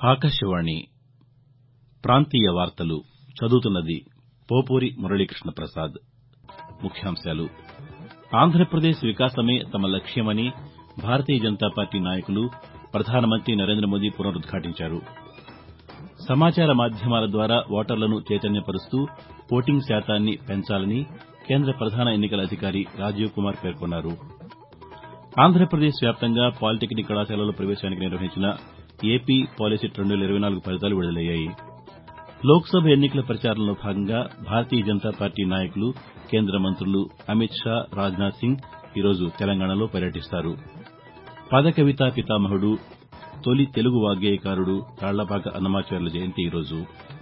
ఆకాశవాణి ప్రాంతీయ వార్తలు చదువుతున్నది పోపూరి మురళీకృష్ణ ప్రసాద్ ముఖ్యాంశాలు ఆంధ్రప్రదేశ్ వికాసమే తమ లక్ష్యమని భారతీయ జనతా పార్టీ నాయకులు ప్రధానమంత్రి నరేంద్ర మోదీ పునరుద్ఘాటించారు సమాచార మాధ్యమాల ద్వారా ఓటర్లను చైతన్యపరుస్తూ ఓటింగ్ శాతాన్ని పెంచాలని కేంద్ర ప్రధాన ఎన్నికల అధికారి రాజీవ్ కుమార్ పేర్కొన్నారు ఆంధ్రప్రదేశ్ వ్యాప్తంగా పాలిటెక్నిక్ కళాశాలల్లో ప్రవేశానికి నిర్వహించిన ఏపీ పాలిసెట్ ఫలితాలు విడుదలయ్యాయి లోక్సభ ఎన్నికల ప్రచారంలో భాగంగా భారతీయ జనతా పార్టీ నాయకులు కేంద్ర మంత్రులు అమిత్ షా రాజ్నాథ్ సింగ్ ఈరోజు తెలంగాణలో పర్యటిస్తారు పదకవితా పితామహుడు తొలి తెలుగు వాగ్గేయకారుడు తాళ్లపాక అన్నమాచార్యుల జయంతి ఈరోజు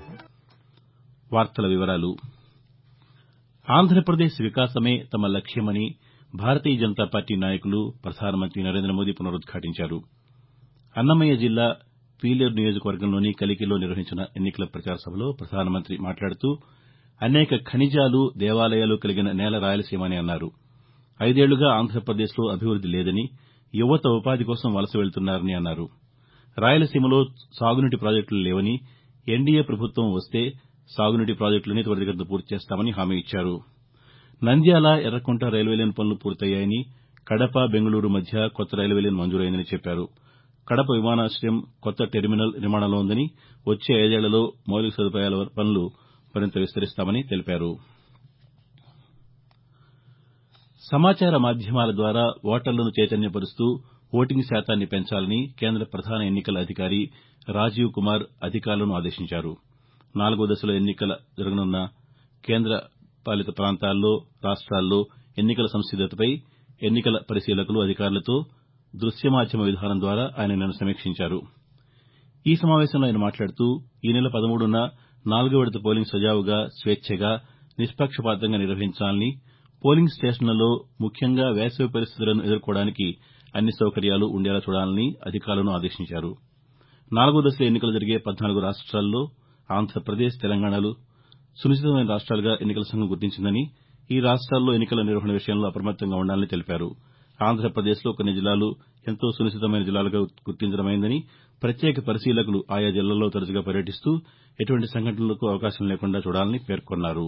ఆంధ్రప్రదేశ్ వికాసమే తమ లక్ష్యమని భారతీయ జనతా పార్టీ నాయకులు ప్రధానమంత్రి నరేంద్ర మోదీ పునరుద్ఘాటించారు అన్నమయ్య జిల్లా పీలేరు నియోజకవర్గంలోని కలికిలో నిర్వహించిన ఎన్నికల ప్రచార సభలో ప్రధానమంత్రి మాట్లాడుతూ అనేక ఖనిజాలు దేవాలయాలు కలిగిన నేల రాయలసీమ అని అన్నారు ఐదేళ్లుగా ఆంధ్రప్రదేశ్లో అభివృద్ది లేదని యువత ఉపాధి కోసం వలస వెళ్తున్నారని అన్నారు రాయలసీమలో సాగునీటి ప్రాజెక్టులు లేవని ఎన్డీఏ ప్రభుత్వం వస్తే సాగునీటి ప్రాజెక్టులన్నీ త్వరితగతిన పూర్తి చేస్తామని హామీ ఇచ్చారు నంద్యాల ఎర్రకుంట రైల్వేలైన్ పనులు పూర్తయ్యాయని కడప బెంగళూరు మధ్య కొత్త రైల్వేలైన్ మంజూరైందని చెప్పారు కడప విమానాశయం కొత్త టెర్మినల్ నిర్మాణంలో ఉందని వచ్చే ఐదేళ్లలో మౌలిక సదుపాయాల పనులు మరింత విస్తరిస్తామని తెలిపారు సమాచార మాధ్యమాల ద్వారా ఓటర్లను చైతన్యపరుస్తూ ఓటింగ్ శాతాన్ని పెంచాలని కేంద్ర ప్రధాన ఎన్నికల అధికారి రాజీవ్ కుమార్ అధికారులను ఆదేశించారు నాలుగో దశలో ఎన్నికలు జరగనున్న కేంద్ర పాలిత ప్రాంతాల్లో రాష్ట్రాల్లో ఎన్నికల సంసిద్దతపై ఎన్నికల పరిశీలకులు అధికారులతో దృశ్య మాధ్యమ విధానం ద్వారా ఆయన నిన్న సమీక్షించారు ఈ సమావేశంలో ఆయన మాట్లాడుతూ ఈ నెల పదమూడున నాలుగో విడత పోలింగ్ సజావుగా స్వేచ్చగా నిష్పక్షపాతంగా నిర్వహించాలని పోలింగ్ స్టేషన్లలో ముఖ్యంగా వేసవి పరిస్థితులను ఎదుర్కోవడానికి అన్ని సౌకర్యాలు ఉండేలా చూడాలని అధికారులను ఆదేశించారు నాలుగో దశలో ఎన్నికలు జరిగే పద్నాలుగు రాష్ట్రాల్లో ఆంధ్రప్రదేశ్ తెలంగాణలు సునిశితమైన రాష్ట్రాలుగా ఎన్నికల సంఘం గుర్తించిందని ఈ రాష్ట్రాల్లో ఎన్నికల నిర్వహణ విషయంలో అప్రమత్తంగా ఉండాలని తెలిపారు ఆంధ్రప్రదేశ్లో కొన్ని జిల్లాలు ఎంతో సునిశితమైన జిల్లాలుగా గుర్తించడమైందని ప్రత్యేక పరిశీలకులు ఆయా జిల్లాల్లో తరచుగా పర్యటిస్తూ ఎటువంటి సంఘటనలకు అవకాశం లేకుండా చూడాలని పేర్కొన్నారు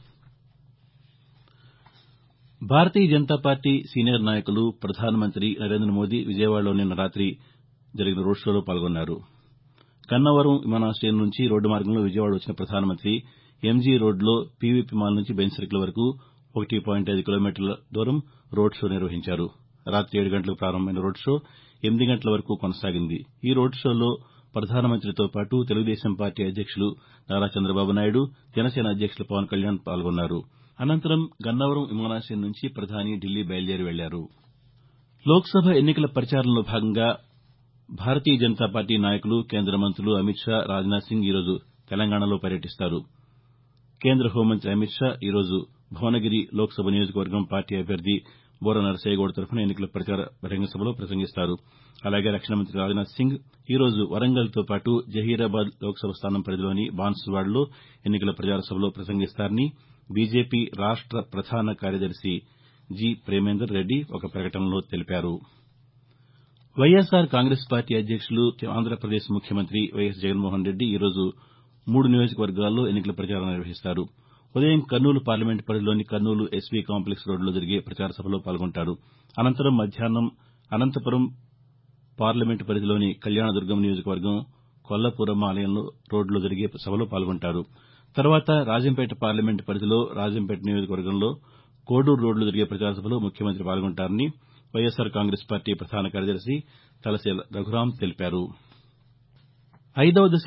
భారతీయ జనతా పార్టీ సీనియర్ నాయకులు ప్రధానమంత్రి నరేంద్ర మోదీ విజయవాడలో నిన్న రాతి జరిగిన రోడ్ షోలో పాల్గొన్నారు గన్నవరం విమానాశయం నుంచి రోడ్డు మార్గంలో విజయవాడ వచ్చిన ప్రధానమంత్రి ఎంజీ రోడ్లో పీవీపీ మాల్ నుంచి బెంజ్ సర్కిల్ వరకు ఒకటి పాయింట్ ఐదు కిలోమీటర్ల దూరం రోడ్ షో నిర్వహించారు రాతి ఏడు గంటలకు ప్రారంభమైన రోడ్ షో ఎనిమిది గంటల వరకు కొనసాగింది ఈ రోడ్ షోలో ప్రధానమంత్రితో పాటు తెలుగుదేశం పార్టీ అధ్యక్షులు నారా చంద్రబాబు నాయుడు జనసేన అధ్యక్షులు పవన్ కళ్యాణ్ పాల్గొన్నారు అనంతరం గన్నవరం విమానాశయం నుంచి ప్రధాని ఢిల్లీ బయలుదేరి వెళ్లారు లోక్సభ ఎన్నికల ప్రచారంలో భాగంగా భారతీయ జనతా పార్టీ నాయకులు కేంద్ర మంత్రులు అమిత్ షా రాజ్నాథ్ సింగ్ ఈరోజు తెలంగాణలో పర్యటిస్తారు కేంద్ర హోంమంత్రి అమిత్ షా ఈరోజు భువనగిరి లోక్సభ నియోజకవర్గం పార్టీ అభ్యర్థి బూర నరసయ్యగౌడ్ తరఫున ఎన్నికల ప్రచార బహిరంగ సభలో ప్రసంగిస్తారు అలాగే రక్షణ మంత్రి రాజ్నాథ్ సింగ్ ఈరోజు వరంగల్తో పాటు జహీరాబాద్ లోక్సభ స్థానం పరిధిలోని బాన్సువాడలో ఎన్నికల ప్రచార సభలో ప్రసంగిస్తారని బీజేపీ రాష్ట ప్రధాన కార్యదర్శి జి ప్రేమేందర్ రెడ్డి ఒక ప్రకటనలో తెలిపారు వైఎస్సార్ కాంగ్రెస్ పార్టీ అధ్యక్షులు ఆంధ్రప్రదేశ్ ముఖ్యమంత్రి వైఎస్ జగన్మోహన్ రెడ్డి ఈరోజు మూడు నియోజకవర్గాల్లో ఎన్నికల ప్రచారం నిర్వహిస్తారు ఉదయం కర్నూలు పార్లమెంటు పరిధిలోని కర్నూలు ఎస్వీ కాంప్లెక్స్ రోడ్లో జరిగే ప్రచార సభలో పాల్గొంటారు అనంతరం మధ్యాహ్నం అనంతపురం పార్లమెంటు పరిధిలోని కళ్యాణదుర్గం నియోజకవర్గం కొల్లపూరమ్మ ఆలయం రోడ్లో జరిగే సభలో పాల్గొంటారు తర్వాత రాజంపేట పార్లమెంటు పరిధిలో రాజంపేట నియోజకవర్గంలో కోడూరు రోడ్లో జరిగే ప్రచార సభలో ముఖ్యమంత్రి పాల్గొంటారని వైఎస్సార్ కాంగ్రెస్ పార్టీ ప్రధాన కార్యదర్శి తలశీల రఘురాం తెలిపారు ఐదవ దశ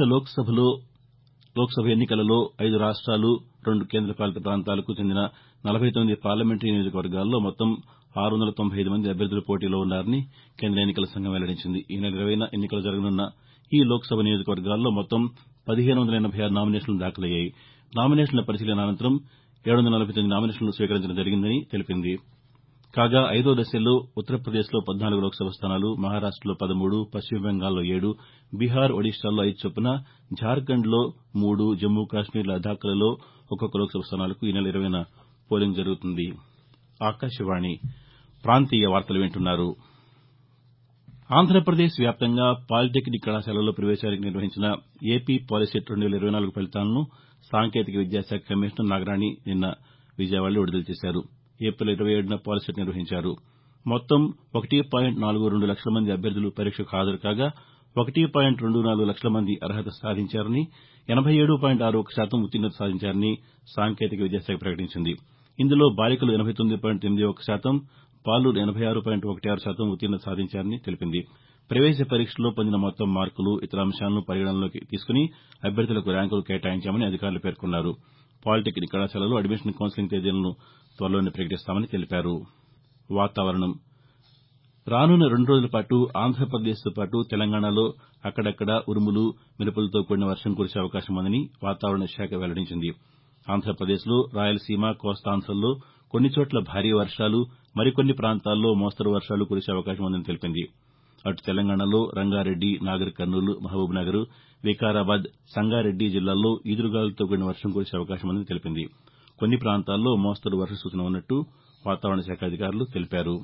లోక్సభ ఎన్నికలలో ఐదు రాష్ట్రాలు రెండు కేంద్రపాలిత ప్రాంతాలకు చెందిన నలభై తొమ్మిది పార్లమెంటరీ నియోజకవర్గాల్లో మొత్తం ఆరు వందల తొంభై ఐదు మంది అభ్యర్థులు పోటీలో ఉన్నారని కేంద్ర ఎన్నికల సంఘం వెల్లడించింది ఈ నెల ఇరవైన ఎన్నికలు జరగనున్న ఈ లోక్సభ నియోజకవర్గాల్లో మొత్తం పదిహేను వందల ఎనబై ఆరు నామినేషన్లు దాఖలయ్యాయి నామినేషన్ల పరిశీలన అనంతరం ఏడు వందల నలభై తొమ్మిది నామినేషన్లు స్వీకరించడం జరిగిందని తెలిపింది కాగా ఐదో దశలో ఉత్తరప్రదేశ్లో పద్నాలుగు లోక్సభ స్థానాలు మహారాష్టలో పదమూడు పశ్చిమ బెంగాల్లో ఏడు బీహార్ ఒడిషాల్లో ఐదు చొప్పున జార్ఖండ్లో మూడు జమ్మూ కాశ్మీర్ లద్దాఖ్లలో ఒక్కొక్క లోక్సభ స్థానాలకు ఈ నెల ఇరవైన పోలింగ్ జరుగుతుంది ఆంధ్రప్రదేశ్ వ్యాప్తంగా పాలిటెక్నిక్ కళాశాలల్లో ప్రవేశానికి నిర్వహించిన ఏపీ పాలిసెట్ రెండు వేల ఇరవై నాలుగు ఫలితాలను సాంకేతిక విద్యాశాఖ కమిషనర్ నాగరాణి నిన్న విజయవాడలో విడుదల చేశారు ఏపిల్ ఇరవై ఏడున పాలిసెట్ నిర్వహించారు మొత్తం ఒకటి పాయింట్ నాలుగు రెండు లక్షల మంది అభ్యర్థులు పరీక్షకు హాజరు కాగా ఒకటి పాయింట్ రెండు నాలుగు లక్షల మంది అర్హత సాధించారని ఎనబై ఏడు పాయింట్ ఆరు ఒక శాతం ఉత్తీర్ణత సాధించారని సాంకేతిక విద్యాశాఖ ప్రకటించింది ఇందులో బాలికలు ఎనబై తొమ్మిది పాయింట్ ఎనిమిది ఒక శాతం బాలురు ఎనబై ఆరు పాయింట్ ఒకటి ఆరు శాతం ఉత్తీర్ణత సాధించారని తెలిపింది ప్రవేశ పరీక్షలో పొందిన మొత్తం మార్కులు ఇతర అంశాలను పరిగణనలోకి తీసుకుని అభ్యర్థులకు ర్యాంకులు కేటాయించామని అధికారులు పేర్కొన్నారు పాలిటెక్నిక్ కళాశాలల్లో అడ్మిషన్ కౌన్సిలింగ్ తేదీలను త్వరలోనే ప్రకటిస్తామని తెలిపారు వాతావరణం రానున్న రెండు రోజుల పాటు ఆంధ్రప్రదేశ్తో పాటు తెలంగాణలో అక్కడక్కడా ఉరుములు మెరుపులతో కూడిన వర్షం కురిసే అవకాశం ఉందని వాతావరణ శాఖ వెల్లడించింది ఆంధ్రప్రదేశ్లో రాయలసీమ కోస్తాంధ్రల్లో కొన్ని చోట్ల భారీ వర్షాలు మరికొన్ని ప్రాంతాల్లో మోస్తరు వర్షాలు కురిసే అవకాశం ఉందని తెలిపింది అటు తెలంగాణలో రంగారెడ్డి నాగర్ కర్నూలు మహబూబ్నగర్ వికారాబాద్ సంగారెడ్డి జిల్లాల్లో ఈదురుగాలులతో కూడిన వర్షం కురిసే అవకాశం ఉందని తెలిపింది కొన్ని ప్రాంతాల్లో మోస్తరు వర్ష సూచన ఉన్నట్టు వాతావరణ శాఖ అధికారులు తెలిపారు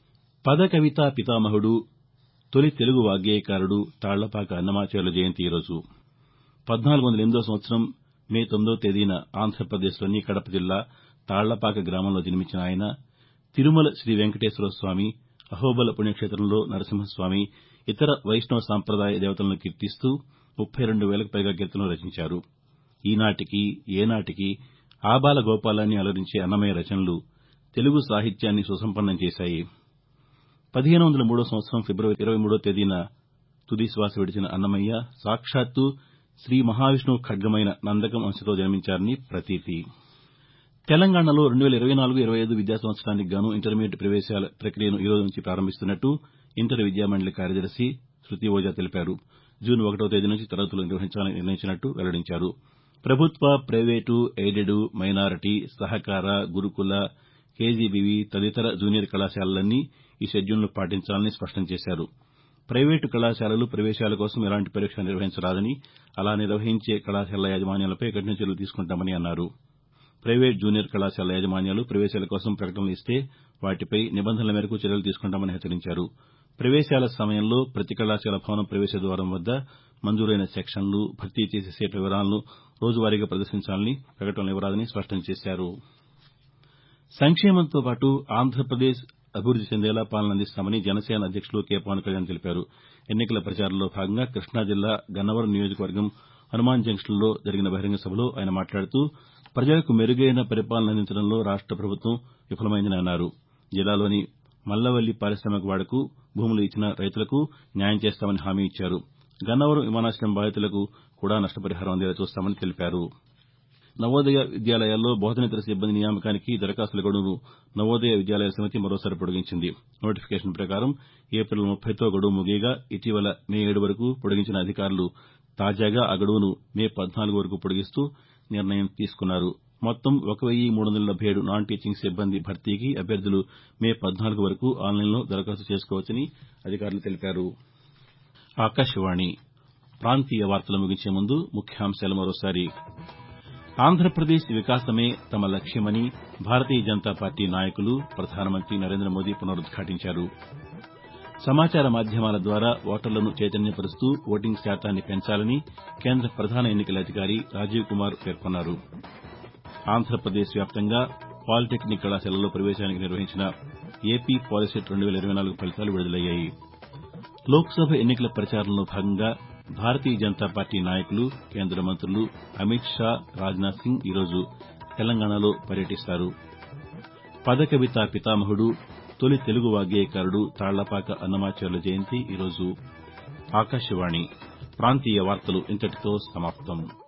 పద కవితా పితామహుడు తొలి తెలుగు వాగ్గేయకారుడు తాళ్లపాక అన్నమాచార్యుల జయంతి ఈరోజు పద్నాలుగు వందల ఎనిమిదో సంవత్సరం మే తొమ్మిదో తేదీన ఆంధ్రప్రదేశ్లోని కడప జిల్లా తాళ్లపాక గ్రామంలో జన్మించిన ఆయన తిరుమల శ్రీ వెంకటేశ్వర స్వామి అహోబల పుణ్యక్షేత్రంలో నరసింహస్వామి ఇతర వైష్ణవ సాంప్రదాయ దేవతలను కీర్తిస్తూ ముప్పై రెండు వేలకు పైగా కీర్తనలు రచించారు ఈనాటికి ఏనాటికి ఆబాల గోపాలాన్ని అలరించే అన్నమయ్య రచనలు తెలుగు సాహిత్యాన్ని సుసంపన్నం చేశాయి పదిహేను వందల మూడో సంవత్సరం ఫిబ్రవరి ఇరవై మూడో తేదీన తుది శ్వాస విడిచిన అన్నమయ్య సాక్షాత్తు శ్రీ మహావిష్ణువు ఖడ్గమైన నందకం అంశతో జన్మించారని ప్రతీతి తెలంగాణలో రెండు వేల ఇరవై నాలుగు ఇరవై ఐదు విద్యా సంవత్సరానికి గాను ఇంటర్మీడియట్ ప్రవేశాల ప్రక్రియను ఈ రోజు నుంచి ప్రారంభిస్తున్నట్టు ఇంటర్ విద్యామండలి కార్యదర్శి శృతి ఓజా తెలిపారు జూన్ ఒకటో తేదీ నుంచి తరగతులు నిర్వహించాలని నిర్ణయించినట్టు వెల్లడించారు ప్రభుత్వ ప్రైవేటు ఎయిడెడ్ మైనారిటీ సహకార గురుకుల కేజీబీవీ తదితర జూనియర్ కళాశాలలన్నీ ఈ షెడ్యూల్ను పాటించాలని స్పష్టం చేశారు ప్రైవేటు కళాశాలలు ప్రవేశాల కోసం ఎలాంటి పరీక్ష నిర్వహించరాదని అలా నిర్వహించే కళాశాలల యాజమాన్యాలపై కఠిన చర్యలు తీసుకుంటామని అన్నారు ప్రైవేటు జూనియర్ కళాశాలల యాజమాన్యాలు ప్రవేశాల కోసం ప్రకటనలు ఇస్తే వాటిపై నిబంధనల మేరకు చర్యలు తీసుకుంటామని హెచ్చరించారు ప్రవేశాల సమయంలో ప్రతి కళాశాల భవనం ప్రవేశ ద్వారం వద్ద మంజూరైన సెక్షన్లు భర్తీ చేసే సీట్ల వివరాలను రోజువారీగా ప్రదర్శించాలని ప్రకటనలో ఇవ్వరాదని స్పష్టం చేశారు సంక్షేమంతో పాటు ఆంధ్రప్రదేశ్ అభివృద్ది చెందేలా పాలన అందిస్తామని జనసేన అధ్యక్షులు కె పవన్ కళ్యాణ్ తెలిపారు ఎన్నికల ప్రచారంలో భాగంగా కృష్ణా జిల్లా గన్నవరం నియోజకవర్గం హనుమాన్ జంక్షన్లో జరిగిన బహిరంగ సభలో ఆయన మాట్లాడుతూ ప్రజలకు మెరుగైన పరిపాలన అందించడంలో రాష్ట ప్రభుత్వం విఫలమైందని అన్నారు జిల్లాలోని మల్లవల్లి పారిశామిక వాడకు భూములు ఇచ్చిన రైతులకు న్యాయం చేస్తామని హామీ ఇచ్చారు గన్నవరం విమానాశయం బాధితులకు కూడా నష్టపరిహారం అందేలా చూస్తామని తెలిపారు నవోదయ విద్యాలయాల్లో బోధనేతర సిబ్బంది నియామకానికి దరఖాస్తుల గడువును నవోదయ విద్యాలయాల సమితి మరోసారి పొడిగించింది నోటిఫికేషన్ ప్రకారం ఏప్రిల్ ముప్పైతో గడువు ముగియగా ఇటీవల మే ఏడు వరకు పొడిగించిన అధికారులు తాజాగా ఆ గడువును మే పద్నాలుగు వరకు పొడిగిస్తూ నిర్ణయం తీసుకున్నారు మొత్తం ఒక వెయ్యి మూడు వందల డెబ్బై ఏడు నాన్ టీచింగ్ సిబ్బంది భర్తీకి అభ్యర్థులు మే పద్నాలుగు వరకు ఆన్లైన్లో దరఖాస్తు చేసుకోవచ్చని అధికారులు తెలిపారు ఆకాశవాణి ప్రాంతీయ వార్తలు ముగించే ముందు ముఖ్యాంశాలు మరోసారి ఆంధ్రప్రదేశ్ వికాసమే తమ లక్ష్యమని భారతీయ జనతా పార్టీ నాయకులు ప్రధానమంత్రి నరేంద్ర మోదీ పునరుద్ఘాటించారు సమాచార మాధ్యమాల ద్వారా ఓటర్లను చైతన్యపరుస్తూ ఓటింగ్ శాతాన్ని పెంచాలని కేంద్ర ప్రధాన ఎన్నికల అధికారి రాజీవ్ కుమార్ పేర్కొన్నారు ఆంధ్రప్రదేశ్ వ్యాప్తంగా పాలిటెక్నిక్ కళాశాలల్లో ప్రవేశానికి నిర్వహించిన ఏపీ పాలిసెట్ రెండు వేల ఇరవై నాలుగు ఫలితాలు విడుదలయ్యాయి లోక్సభ ఎన్నికల ప్రచారంలో భాగంగా భారతీయ జనతా పార్టీ నాయకులు కేంద్ర మంత్రులు అమిత్ షా రాజ్నాథ్ సింగ్ ఈరోజు తెలంగాణలో పర్యటిస్తారు పదకవితా పితామహుడు తొలి తెలుగు వాగ్గేయకారుడు తాళ్లపాక అన్నమాచార్యుల జయంతి ఈరోజు ఆకాశవాణి ప్రాంతీయ వార్తలు ఇంతటితో సమాప్తం